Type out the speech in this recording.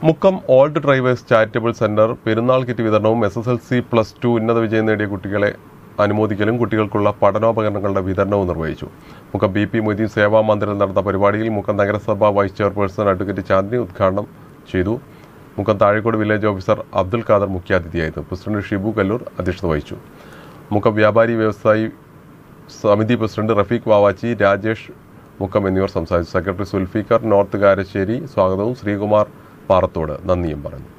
Mukkam old drivers charitable centre Perunnal kit വിതരണവും S S L C plus two ഉന്നത വിജയം നേടിയ കുട്ടികളെ അനുമോദിക്കലും കുട്ടികൾക്കുള്ള പഠനോപകരണങ്ങളുടെ വിതരണവും നിർവഹിച്ചു മുക്കം ബി പി മൊയ്തീൻ സേവാ മന്ദിറിൽ നടന്ന പരിപാടിയിൽ മുക്കം നഗരസഭ വൈസ് ചെയർപേഴ്സൺ അഡ്വക്കേറ്റ് ചാന്ദിനി ഉദ്ഘാടനം ചെയ്തു മുക്കം താഴേക്കോട് വില്ലേജ് ഓഫീസർ അബ്ദുൽ ഖാദർ മുഖ്യാതിഥിയായിരുന്നു പ്രസിഡന്റ് ഷിബു കല്ലൂർ അധ്യക്ഷത വഹിച്ചു മുക്കം വ്യാപാരി വ്യവസായി സമിതി പ്രസിഡന്റ് റഫീഖ് വാവാച്ചി രാജേഷ് മുക്കം എന്നിവർ സംസാരിച്ചു സെക്രട്ടറി സുൽഫിക്കർ നോർത്ത് കാരശ്ശേരി സ്വാഗതവും ശ്രീകുമാർ പാറത്തോട് നന്ദിയും പറഞ്ഞു